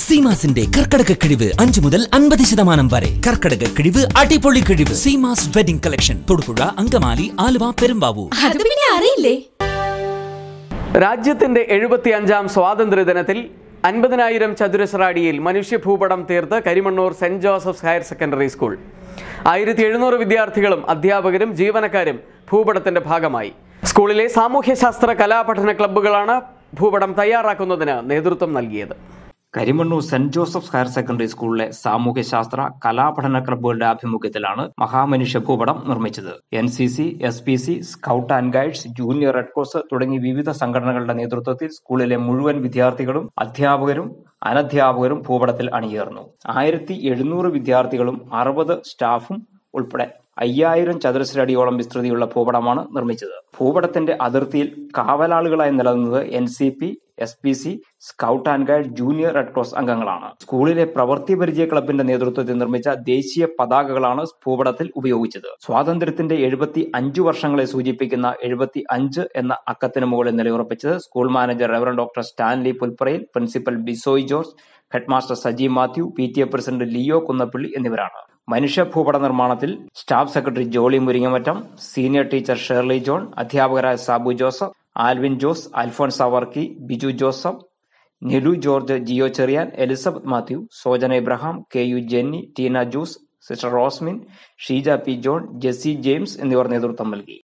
സീമാസിന്റെ കർക്കടക കിഴിവ് അഞ്ചു മുതൽ അൻപത് ശതമാനം വരെ കർക്കടക കിഴിവ് അടിപൊളി കിഴിവ് സീമാസ് വെഡിംഗ് കളക്ഷൻ തൊടുപുഴ അങ്കമാലി ആലുവ പെരുമ്പാവൂർ അത് പിന്നെ അറിയില്ലേ രാജ്യത്തിന്റെ എഴുപത്തിയഞ്ചാം സ്വാതന്ത്ര്യദിനത്തിൽ അൻപതിനായിരം ചതുരശ്ര അടിയിൽ മനുഷ്യഭൂപടം തീർത്ത് Karimannoor Saint Joseph's higher secondary school ആയിരത്തി എഴുന്നൂറ് വിദ്യാർത്ഥികളും അധ്യാപകരും ജീവനക്കാരും ഭൂപടത്തിന്റെ ഭാഗമായി സ്കൂളിലെ സാമൂഹ്യശാസ്ത്ര കലാപഠന ക്ലബ്ബുകളാണ് ഭൂപടം തയ്യാറാക്കുന്നതിന് നേതൃത്വം നൽകിയത് Karimannoor Saint Joseph's higher secondary സ്കൂളിലെ സാമൂഹ്യശാസ്ത്ര കലാപഠന ക്ലബ്ബുകളുടെ ആഭിമുഖ്യത്തിലാണ് മഹാമനുഷ്യ ഭൂപടം നിർമ്മിച്ചത് N C C S P C scout and guides junior red cross തുടങ്ങി വിവിധ സംഘടനകളുടെ നേതൃത്വത്തിൽ സ്കൂളിലെ മുഴുവൻ വിദ്യാർത്ഥികളും അധ്യാപകരും അനധ്യാപകരും ഭൂപടത്തിൽ അണിയേർന്നു ആയിരത്തി എഴുന്നൂറ് വിദ്യാർത്ഥികളും അറുപത് സ്റ്റാഫും ഉൾപ്പെടെ അയ്യായിരം ചതുരശ്ര അടിയോളം വിസ്തൃതിയുള്ള ഭൂപടമാണ് നിർമ്മിച്ചത് ഭൂപടത്തിന്റെ അതിർത്തിയിൽ കാവലാളുകളായി നിലനിന്നത് N C P S P C scout and guide junior red cross അംഗങ്ങളാണ് സ്കൂളിലെ പ്രവൃത്തി പരിചയ ക്ലബിന്റെ നേതൃത്വത്തിൽ നിർമ്മിച്ച ദേശീയ പതാകകളാണ് ഭൂപടത്തിൽ ഉപയോഗിച്ചത് സ്വാതന്ത്ര്യത്തിന്റെ എഴുപത്തി അഞ്ചു വർഷങ്ങളെ സൂചിപ്പിക്കുന്ന എഴുപത്തി അഞ്ച് എന്ന അക്കത്തിന് മുകളിൽ നിലയുറപ്പിച്ചത് school manager reverend doctor Stanley Pulpparayil principal Bisoy George headmaster Saji Mathew P T A president Leo Kunnappally എന്നിവരാണ് മനുഷ്യ ഭൂപട നിർമ്മാണത്തിൽ staff secretary Jolly Muringamattam senior teacher Shirley John അധ്യാപകരായ Sabu Joseph Alvin Jose Alphonse Varkey Biju Joseph Nilu George Jio Cherian Elizabeth Mathew Sojana Ibrahim K U Jenny Tina ജൂസ് sister Rosmin Sheeja P John Jessy James എന്നിവർ നേതൃത്വം നൽകി